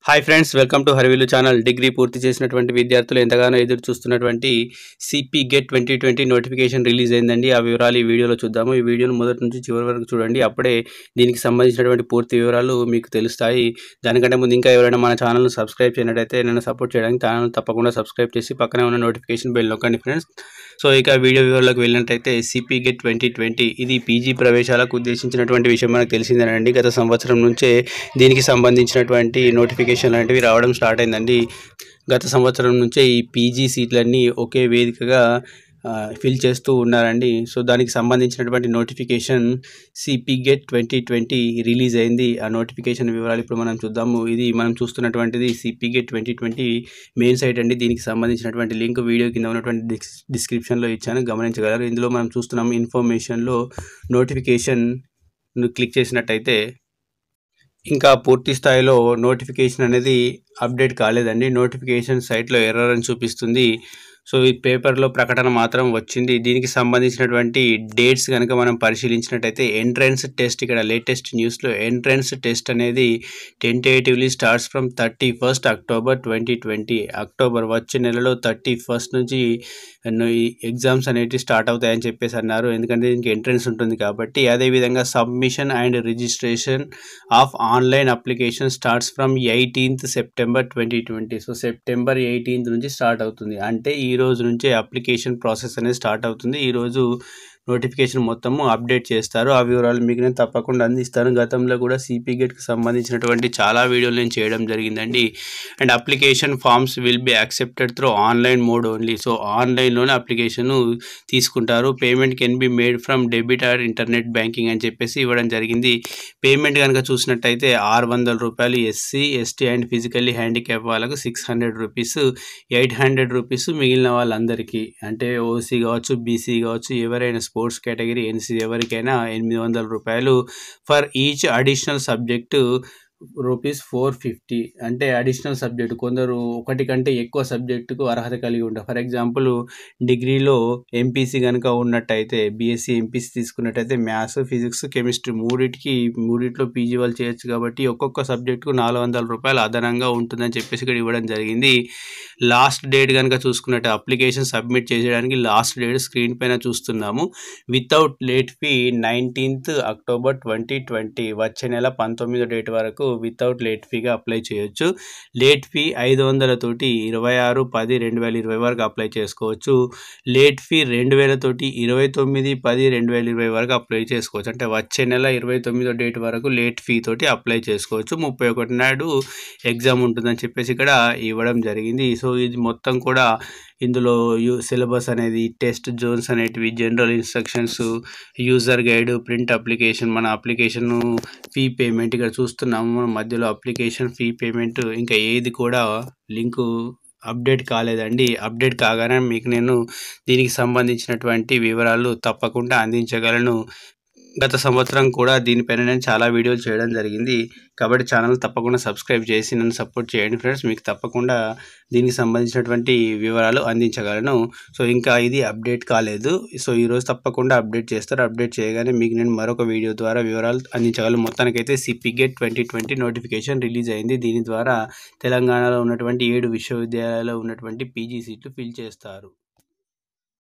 hi friends welcome to Harivilu channel డిగ్రీ పూర్తి చేసినటువంటి విద్యార్థులు ఎంతగానో ఎదురు చూస్తున్నటువంటి CP GET twenty twenty notification release అయిందండి ఆ వివరాలు ఈ వీడియోలో చూద్దాము ఈ వీడియోను మొదటి నుంచి చివరి వరకు చూడండి అప్పుడే దీనికి సంబంధించినటువంటి పూర్తి వివరాలు మీకు తెలుస్తాయి దానికంటే ముందు ఇంకా ఎవరైనా మన ఛానల్ను సబ్స్క్రైబ్ చేయనట్టయితే నన్ను సపోర్ట్ చేయడానికి ఛానల్ తప్పకుండా సబ్స్క్రైబ్ చేసి పక్కనే ఉన్న నోటిఫికేషన్ బెల్ నొక్కండి ఫ్రెండ్స్ సో ఇక వీడియో వివరాలకు వెళ్ళినట్టయితే సిపి గెట్ ట్వంటీ ట్వంటీ ఇది పీజీ ప్రవేశాలకు ఉద్దేశించినటువంటి విషయం మనకు తెలిసిందేనండి గత సంవత్సరం నుంచే దీనికి సంబంధించినటువంటి నోటిఫికేషన్ లాంటివి రావడం స్టార్ట్ అయిందండి గత సంవత్సరం నుంచే ఈ పీజీ సీట్లన్నీ ఒకే వేదికగా ఫిల్ చేస్తూ ఉన్నారండి సో దానికి సంబంధించినటువంటి notification CP GET twenty twenty release అయింది ఆ నోటిఫికేషన్ వివరాలు ఇప్పుడు మనం చూద్దాము ఇది మనం చూస్తున్నటువంటిది CP GET twenty twenty main site అండి దీనికి సంబంధించినటువంటి లింక్ వీడియో కింద ఉన్నటువంటి డిస్ డిస్క్రిప్షన్లో ఇచ్చాను గమనించగలరు ఇందులో మనం చూస్తున్నాము ఇన్ఫర్మేషన్లో నోటిఫికేషన్ క్లిక్ చేసినట్టయితే ఇంకా పూర్తి స్థాయిలో నోటిఫికేషన్ అనేది అప్డేట్ కాలేదండి నోటిఫికేషన్ సైట్లో ఎర్రర్ అని చూపిస్తుంది సో ఈ పేపర్లో ప్రకటన మాత్రం వచ్చింది దీనికి సంబంధించినటువంటి డేట్స్ కనుక మనం పరిశీలించినట్టయితే ఎంట్రన్స్ టెస్ట్ ఇక్కడ లేటెస్ట్ న్యూస్లో ఎంట్రన్స్ టెస్ట్ అనేది tentatively starts from thirty first October twenty twenty October వచ్చే నెలలో థర్టీ ఫస్ట్ నుంచి ఈ ఎగ్జామ్స్ అనేవి స్టార్ట్ అవుతాయని చెప్పేసి అన్నారు ఎందుకంటే దీనికి ఎంట్రన్స్ ఉంటుంది కాబట్టి అదేవిధంగా submission and registration of online application starts from eighteenth September twenty twenty so September eighteenth నుంచి స్టార్ట్ అవుతుంది అంటే ఈ రోజు నుంచే అప్లికేషన్ ప్రాసెస్ అనేది స్టార్ట్ అవుతుంది ఈరోజు నోటిఫికేషన్ మొత్తము అప్డేట్ చేస్తారు ఆ వివరాలు మీకు నేను తప్పకుండా అందిస్తాను గతంలో కూడా సిపి గేట్కి సంబంధించినటువంటి చాలా వీడియోలు నేను చేయడం జరిగిందండి and application forms will be accepted through online mode only so ఆన్లైన్లోనే అప్లికేషన్ తీసుకుంటారు payment can be made from debit or internet banking అని చెప్పేసి ఇవ్వడం జరిగింది పేమెంట్ కనుక చూసినట్టయితే ఆరు వందల రూపాయలు SC ST and physically handicap వాళ్ళకు six hundred rupees eight hundred rupees మిగిలిన వాళ్ళందరికీ అంటే ఓసీ కావచ్చు బీసీ కావచ్చు ఎవరైనా స్పోర్ట్స్ కేటగిరీ ఎన్సీ ఎవరికైనా ఎనిమిది వందల రూపాయలు for each additional subject rupees four fifty అంటే అడిషనల్ సబ్జెక్ట్ కొందరు ఒకటి కంటే ఎక్కువ సబ్జెక్టుకు అర్హత కలిగి ఉంటారు ఫర్ ఎగ్జాంపుల్ డిగ్రీలో ఎంపీసీ కనుక ఉన్నట్టయితే బీఎస్సీ ఎంపీసీ తీసుకున్నట్టయితే మ్యాథ్స్ ఫిజిక్స్ కెమిస్ట్రీ మూడింటికి మూడిట్లో పీజీ వాళ్ళు చేయొచ్చు కాబట్టి ఒక్కొక్క సబ్జెక్టుకు నాలుగు వందల రూపాయలు అదనంగా ఉంటుందని చెప్పేసి ఇక్కడ ఇవ్వడం జరిగింది లాస్ట్ డేట్ కనుక చూసుకున్నట్టు అప్లికేషన్ సబ్మిట్ చేసేయడానికి లాస్ట్ డేట్ స్క్రీన్ పైన చూస్తున్నాము without late fee nineteenth October twenty twenty వచ్చే నెల పంతొమ్మిదో డేట్ వరకు వితౌట్ లేట్ ఫీగా అప్లై చేయొచ్చు లేట్ ఫీ ఐదు వందలతోటి ఇరవై ఆరు పది రెండు వేల ఇరవై వరకు అప్లై చేసుకోవచ్చు లేట్ ఫీ రెండు వేలతోటి ఇరవై తొమ్మిది పది రెండు వేల ఇరవై వరకు అప్లై చేసుకోవచ్చు అంటే వచ్చే నెల ఇరవై తొమ్మిదో డేట్ వరకు లేట్ ఫీ తోటి అప్లై చేసుకోవచ్చు ముప్పై ఒకటి నాడు ఎగ్జామ్ ఉంటుందని చెప్పేసి ఇక్కడ ఇవ్వడం జరిగింది సో ఇది మొత్తం కూడా ఇందులో యూ సిలబస్ అనేది టెస్ట్ జోన్స్ అనేటివి general instructions user guide print application మన అప్లికేషన్ ఫీ పేమెంట్ ఇక్కడ చూస్తున్నాము మనం మధ్యలో అప్లికేషన్ ఫీ పేమెంట్ ఇంకా ఏది కూడా లింకు అప్డేట్ కాలేదండి అప్డేట్ కాగానే మీకు నేను దీనికి సంబంధించినటువంటి వివరాలు తప్పకుండా అందించగలను గత సంవత్సరం కూడా దీనిపైన నేను చాలా వీడియోలు చేయడం జరిగింది కాబట్టి ఛానల్ తప్పకుండా సబ్స్క్రైబ్ చేసి నన్ను సపోర్ట్ చేయండి ఫ్రెండ్స్ మీకు తప్పకుండా దీనికి సంబంధించినటువంటి వివరాలు అందించగలను సో ఇంకా ఇది అప్డేట్ కాలేదు సో ఈరోజు తప్పకుండా అప్డేట్ చేస్తారు అప్డేట్ చేయగానే మీకు నేను మరొక వీడియో ద్వారా వివరాలు అందించగలను మొత్తానికైతే CPGET twenty twenty notification release అయింది దీని ద్వారా తెలంగాణలో ఉన్నటువంటి ఏడు విశ్వవిద్యాలయాల్లో ఉన్నటువంటి పీజీ సీట్లు ఫిల్ చేస్తారు